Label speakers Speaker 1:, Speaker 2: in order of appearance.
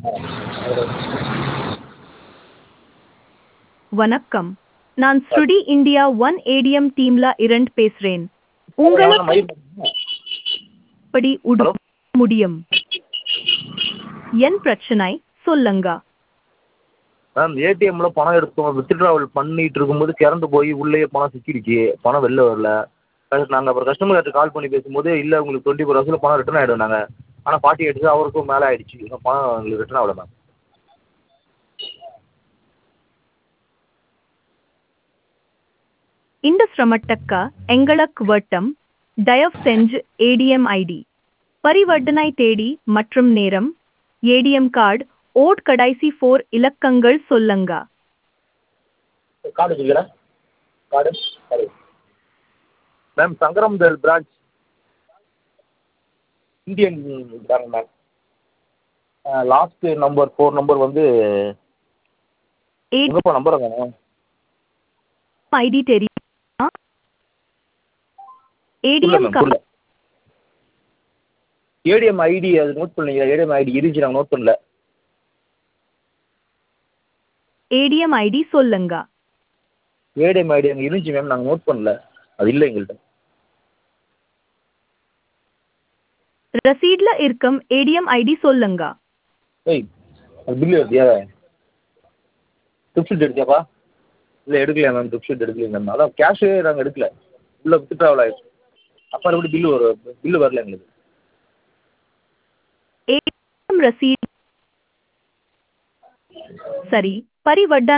Speaker 1: வணக்கம் நான் ஸ்ருடி இந்தியா ஒன் ஏடிஎம் டீம்ல இருந்து பேசுறேன் உங்களுக்கு
Speaker 2: மயில்
Speaker 1: எப்படி உதவ முடியும் என் பிரச்சனை சொல்லுங்க
Speaker 2: மேம் ஏடிஎம்ல பணம் எடுத்தோம் வித்ட்ராவல் பண்ணிட்டு இருக்கும்போது திறந்து போய் உள்ளேயே பணம் சிக்கிடுச்சு பணம் வெளில வரல நாங்கள் அப்புறம் கஸ்டமர் கேர்ட்ட கால் பண்ணி பேசும்போது இல்லை உங்களுக்கு டுவெண்ட்டி ஃபோர் ஹவர்ஸில் பணம் ரிட்டர்ன் ஆகிடும் நாங்கள் ஆனால் ஃபார்ட்டி எயிட்ஸ் அவருக்கும் மேலே ஆயிடுச்சு இன்னும் பணம் எங்களுக்கு ரிட்டர்ன் ஆகல மேம்
Speaker 1: இந்த சிரமத்துக்கு எங்களுக்கு வட்டம் தயவு செஞ்சு ஏடிஎம் ஐடி பரிவர்த்தனை தேதி மற்றும் நேரம் ஏடிஎம் கார்டு ஓட் கடைசி ஃபோர் இலக்கங்கள் சொல்லுங்க
Speaker 2: கார்டு வச்சுக்கிறேன் கார்டு கார்டு மேம் சங்கரம்தல் branch Indian bank ma'am last number four number வந்து
Speaker 1: ஏடிஎம்
Speaker 2: எங்கப்பா நம்பர் வேணும்
Speaker 1: ஐடி தெரியுமா
Speaker 2: இல்லை
Speaker 1: ஏடிஎம்
Speaker 2: மேம் புரியல ஏடிஎம் ஐடி அது நோட் பண்ணீங்க ஏடிஎம் ஐடி இருந்துச்சு நாங்கள் நோட் பண்ணல
Speaker 1: ஏடிஎம் ஐடி சொல்லுங்க
Speaker 2: ஏடிஎம் ஐடி அங்கே இருந்துச்சு மேம் நாங்கள் நோட் பண்ணல அது இல்லை எங்கள்கிட்ட
Speaker 1: ரசீட்ல இருக்கும் ஏடிஎம் ஐடி சொல்லுங்க
Speaker 2: ஏய் அது பில்லு எடுத்தியா ட்ரிப் ஷீட் எடுத்தியாப்பா இல்லை எடுக்கலையா மேம் ட்ரிப் ஷீட் எடுக்கலையா மேம் அதான் கேஷே நாங்கள் எடுக்கல உள்ள வித்து ட்ராவல் ஆயிடுச்சு அப்புறம் எப்படி பில்லு வரும் பில்லு வரல எங்களுக்கு
Speaker 1: ஏடிஎம் ரசீட் சரி பரிவர்த்தனை